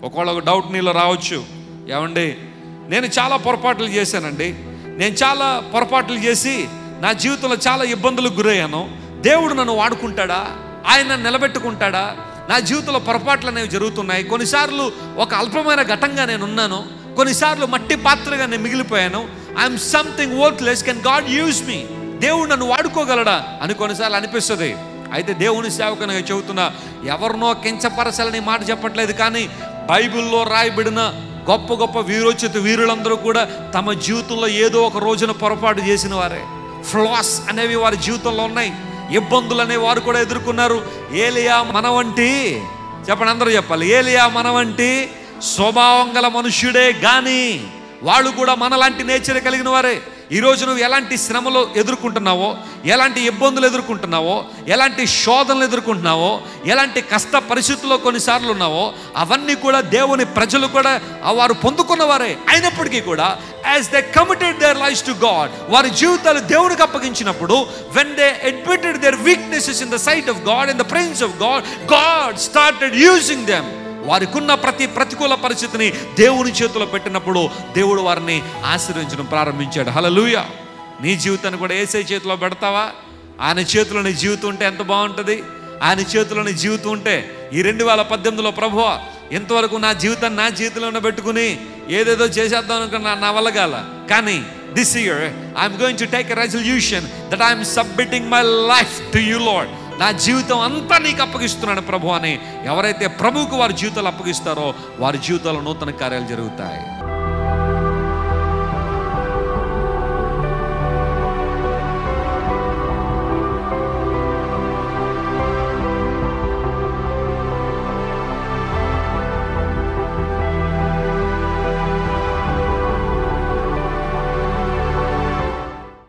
ఒకవేళ ఒక డౌట్ నీలో రావచ్చు ఏమండి నేను చాలా పొరపాట్లు చేశానండి నేను చాలా పొరపాట్లు చేసి నా జీవితంలో చాలా ఇబ్బందులకు గురయ్యాను దేవుడు నన్ను వాడుకుంటాడా ఆయన నన్ను నిలబెట్టుకుంటాడా నా జీవితంలో పొరపాట్లు అనేవి జరుగుతున్నాయి కొన్నిసార్లు ఒక అల్పమైన ఘటంగా నేను ఉన్నాను కొన్నిసార్లు మట్టి పాత్రగా నేను మిగిలిపోయాను I'm something worthless can God use me దేవుడు నన్ను వాడుకోగలడా అని కొన్నిసార్లు అనిపిస్తుంది అయితే దేవుని సేవకునిగా చెబుతున్నా ఎవరినో కించపరచాలని మాట చెప్పట్లేదు కానీ బైబిల్లో రాయబడిన గొప్ప గొప్ప వీరోచిత వీరులందరూ కూడా తమ జీవితంలో ఏదో ఒక రోజున పొరపాటు చేసిన వారే ఫ్లాస్ అనేవి వారి జీవితంలో ఉన్నాయి ఇబ్బందులు అనేవి వారు కూడా ఎదుర్కొన్నారు ఏలియా మన వంటి చెప్పండి అందరూ చెప్పాలి ఏలియా మన వంటి స్వభావం గల మనుష్యుడే గాని వాళ్ళు కూడా మనలాంటి నేచర్ కలిగిన వారే ఈరోజు నువ్వు ఎలాంటి శ్రమలు ఎదుర్కొంటున్నావో ఎలాంటి ఇబ్బందులు ఎదుర్కొంటున్నావో ఎలాంటి శోధనలు ఎదుర్కొంటున్నావో ఎలాంటి కష్ట పరిస్థితుల్లో కొన్నిసార్లు ఉన్నావో అవన్నీ కూడా దేవుని ప్రజలు కూడా ఆ వారు పొందుకున్నవారే అయినప్పటికీ కూడా as they committed their life to God వారి జీవితాలు దేవునికి అప్పగించినప్పుడు when they admitted their weaknesses in the sight of God in the presence of God God started using them వారికి ఉన్న ప్రతి ప్రతికూల పరిస్థితిని దేవుని చేతిలో పెట్టినప్పుడు దేవుడు వారిని ఆశీర్వించడం ప్రారంభించాడు హలలుయ నీ జీవితాన్ని కూడా ఏసై చేతిలో పెడతావా ఆయన చేతిలో నీ జీవితం ఉంటే ఎంత బాగుంటుంది ఆయన చేతిలో నీ జీవితం ఉంటే ఈ రెండు వేల పద్దెనిమిదిలో ప్రభువ ఇంతవరకు నా జీవితాన్ని నా జీవితంలోనే పెట్టుకుని ఏదేదో చేసేద్దాం అనుకున్నా నా వల్ల కాల కానీ this year I'm going to take a resolution that I'm submitting my life to you Lord నా జీవితం అంతా నీకు అప్పగిస్తున్నాను ప్రభు అని ఎవరైతే ప్రభువుకు వారి జీవితాలు అప్పగిస్తారో వారి జీవితాల్లో నూతన కార్యాలు జరుగుతాయి